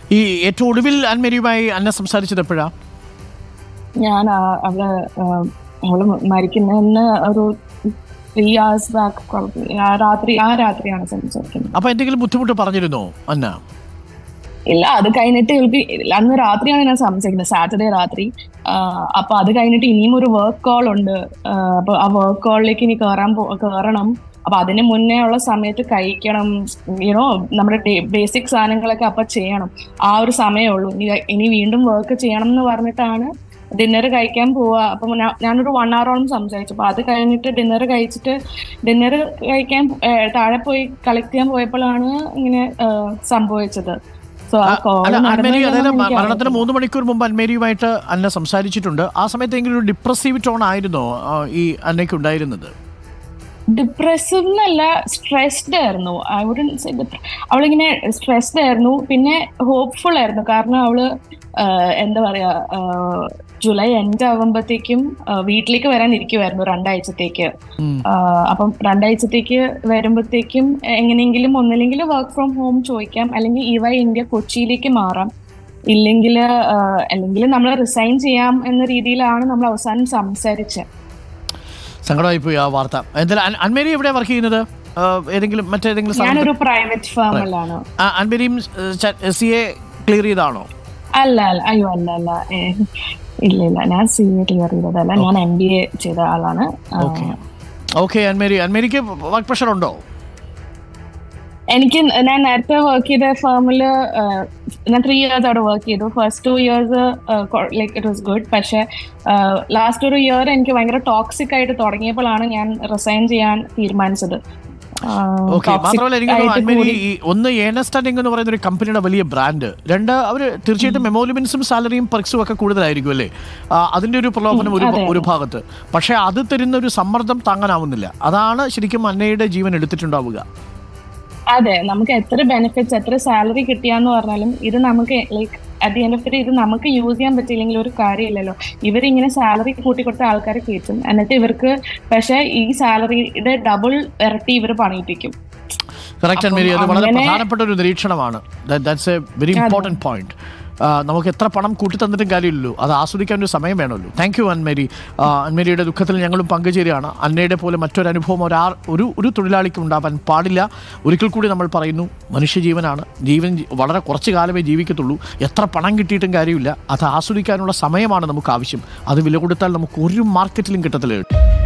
ഈ ഏറ്റവും ഒടുവിൽ അൻമേരിയുമായി അന്ന സംസാരിച്ചത് എപ്പോഴാ ഞാൻ ആ- അവള് ആ, അവള് മരിക്കുന്നതിന് ഒരു ത്രീ hours ബാക്ക് ആ രാത്രി ആ രാത്രിയാണ് സംസാരിക്കുന്നത് അപ്പൊ എന്തെങ്കിലും ബുദ്ധിമുട്ട് പറഞ്ഞിരുന്നോ അന്ന ഇല്ല അത് കഴിഞ്ഞിട്ട് ഇവൾക്ക് അന്ന് രാത്രിയാണ് ഞാൻ സംസാരിക്കുന്നത് സാറ്റർഡേ രാത്രി ആ, അപ്പൊ അത് കഴിഞ്ഞിട്ട് ഇനിയും ഒരു വർക്ക് കോൾ ഉണ്ട് ആ, അപ്പൊ ആ വർക്ക് കോളിലേക്ക് ഇനി കയറാൻ പോ കയറണം അപ്പൊ അതിന് മുന്നേ ഉള്ള സമയത്ത് കഴിക്കണം യുനോ നമ്മുടെ ബേസിക് സാധനങ്ങളൊക്കെ അപ്പൊ ചെയ്യണം ആ ഒരു സമയമേ ഉള്ളൂ ഇനി ഇനി വീണ്ടും വർക്ക് ചെയ്യണം എന്ന് പറഞ്ഞിട്ടാണ് ഡിന്നർ കഴിക്കാൻ പോവാ അപ്പൊ ഞാ- ഞാനൊരു വൺ അവറോളം സംസാരിച്ചു അപ്പൊ അത് കഴിഞ്ഞിട്ട് ഡിന്നർ കഴിച്ചിട്ട് ഡിന്നർ കഴിക്കാൻ ഏ, താഴെ പോയി കളക്ട് ചെയ്യാൻ പോയപ്പോഴാണ് ഇങ്ങനെ ഏ, സംഭവിച്ചത് സോ ആ കോൾ അല്ല അൻമേരി അതായത് മ- മരണത്തിന് മൂന്ന് മണിക്കൂർ മുമ്പ് അൻമേരിയുമായിട്ട് അന്ന സംസാരിച്ചിട്ടുണ്ട് ആ സമയത്ത് എങ്കിലും ഒരു ഡിപ്രസീവ് ടോൺ ആയിരുന്നോ ആ, ഈ അന്നയ്ക്ക് ഉണ്ടായിരുന്നത് ഡിപ്രസീവ് എന്നല്ല സ്ട്രെസ്ഡ് ആയിരുന്നു ഐ വുഡൻ അവളിങ്ങനെ സ്ട്രെസ്ഡ് ആയിരുന്നു പിന്നെ ഹോപ്പ്ഫുൾ ആയിരുന്നു കാരണം അവള് ആഹ്, എന്താ പറയാ ആഹ്, ജൂലൈ എൻഡ് ആകുമ്പോഴത്തേക്കും ആഹ്, വീട്ടിലേക്ക് വരാൻ ഇരിക്കുമായിരുന്നു രണ്ടാഴ്ചത്തേക്ക് ഉം. ആഹ്, അപ്പം രണ്ടാഴ്ചത്തേക്ക് വരുമ്പോഴത്തേക്കും എങ്ങനെയെങ്കിലും ഒന്നില്ലെങ്കിൽ വർക്ക് ഫ്രം ഹോം ചോദിക്കാം അല്ലെങ്കിൽ ഇവ ഇന്ത്യ കൊച്ചിയിലേക്ക് മാറാം ഇല്ലെങ്കിൽ അല്ലെങ്കിൽ നമ്മൾ റിസൈൻ ചെയ്യാം എന്ന രീതിയിലാണ് നമ്മൾ അവസാനം സംസാരിച്ചത് സങ്കടമായി പോയി ആ വാർത്ത എന്തായാലും അൻ- അൻമേരി എവിടെ വർക്ക് ചെയ്യുന്നത് ആ, ഏതെങ്കിലും മറ്റേതെങ്കിലും സ്ഥാപനത്തിൽ- ഞാനൊരു പ്രൈവറ്റ് ഫേമിലാണ് ആ, അൻമേരിയും സി എ ക്ലിയർ ചെയ്താണോ അല്ല അല്ല അയ്യോ അല്ല അല്ല ഏ, ഇല്ല ഇല്ല ഞാൻ സി എ ക്ലിയർ ചെയ്തതല്ല ഞാൻ എം ബി എ ചെയ്ത ആളാണ് ആ, ഓക്കെ ഓക്കെ അൻമേരി അൻമേരിക്ക് വർക്ക് പ്രഷർ ഉണ്ടോ എനിക്ക് ഞാൻ നേരത്തെ വർക്ക് ചെയ്ത ഫേമിൽ ഞാൻ ത്രീ ഇയേഴ്സ് അവിടെ വർക്ക് ചെയ്തു first two years like it was good പക്ഷെ ലാസ്റ്റ് ഒരു ഇയർ എനിക്ക് ഭയങ്കര ടോക്സിക് ആയിട്ട് തുടങ്ങിയപ്പോഴാണ് ഞാൻ റിസൈൻ ചെയ്യാൻ തീരുമാനിച്ചത് ആ, ഓക്കെ toxic മാത്രമല്ല എനിക്ക് തോന്നുന്നു ആയിട്ട് അൻമേരി കൂടി- ഈ ഒന്ന് ഏണസ്റ്റാൻഡിംഗ് എന്ന് പറയുന്ന ഒരു കമ്പനിയുടെ വലിയ ബ്രാൻഡ് രണ്ട് അവർ തീർച്ചയായിട്ടും മെമോലിമെന്റ്സും സാലറിയും പെർക്സും ഒക്കെ കൂടുതലായിരിക്കും അല്ലേ ആ, അതിന്റെ ഒരു പ്രലോഭനം ഒരു അതെ, ഒരു ഭാഗത്ത് പക്ഷേ അത് തരുന്ന ഒരു സമ്മർദ്ദം താങ്ങാനാവുന്നില്ല അതാണ് ശരിക്കും അന്നയുടെ ജീവൻ എടുത്തിട്ടുണ്ടാവുക അതെ നമുക്ക് എത്ര ബെനിഫിറ്റ്സ് എത്ര സാലറി കിട്ടിയാന്ന് പറഞ്ഞാലും ഇത് നമുക്ക് like at the end of ഇത് നമുക്ക് യൂസ് ചെയ്യാൻ പറ്റിയില്ലെങ്കിൽ ഒരു കാര്യമില്ലല്ലോ ഇവരിങ്ങനെ സാലറി കൂട്ടിക്കൊടുത്ത ആൾക്കാരെ കയറ്റും എന്നിട്ട് ഇവർക്ക് പക്ഷെ ഈ സാലറിയുടെ ഡബിൾ ഇരട്ടി ഇവർ പണിയിപ്പിക്കും കറക്റ്റ് അപ്പം മേരി അത് വളരെ അങ്ങനെ- പ്രധാനപ്പെട്ട ഒരു നിരീക്ഷണമാണ് that's a very important point നമുക്ക് എത്ര പണം കൂട്ടി തന്നിട്ടും കാര്യമില്ലല്ലോ അത് ആസ്വദിക്കാൻ ഒരു സമയം വേണമല്ലോ താങ്ക് യു അൻമേരി ആ, അൻമേരിയുടെ ദുഃഖത്തിൽ ഞങ്ങളും പങ്കുചേരുകയാണ് അന്നയുടെ പോലെ മറ്റൊരു അനുഭവം ഒരാ ഒരു ഒരു തൊഴിലാളിക്കും ഉണ്ടാവാൻ പാടില്ല ഒരിക്കൽ കൂടി നമ്മൾ പറയുന്നു മനുഷ്യജീവനാണ് ജീവൻ ജി- വളരെ കുറച്ച് കാലമേ ജീവിക്കത്തുള്ളൂ എത്ര പണം കിട്ടിയിട്ടും കാര്യമില്ല അത് ആസ്വദിക്കാനുള്ള സമയമാണ് നമുക്ക് ആവശ്യം അത് വില കൊടുത്താൽ നമുക്ക് ഒരു മാർക്കറ്റിലും കിട്ടത്തില്ല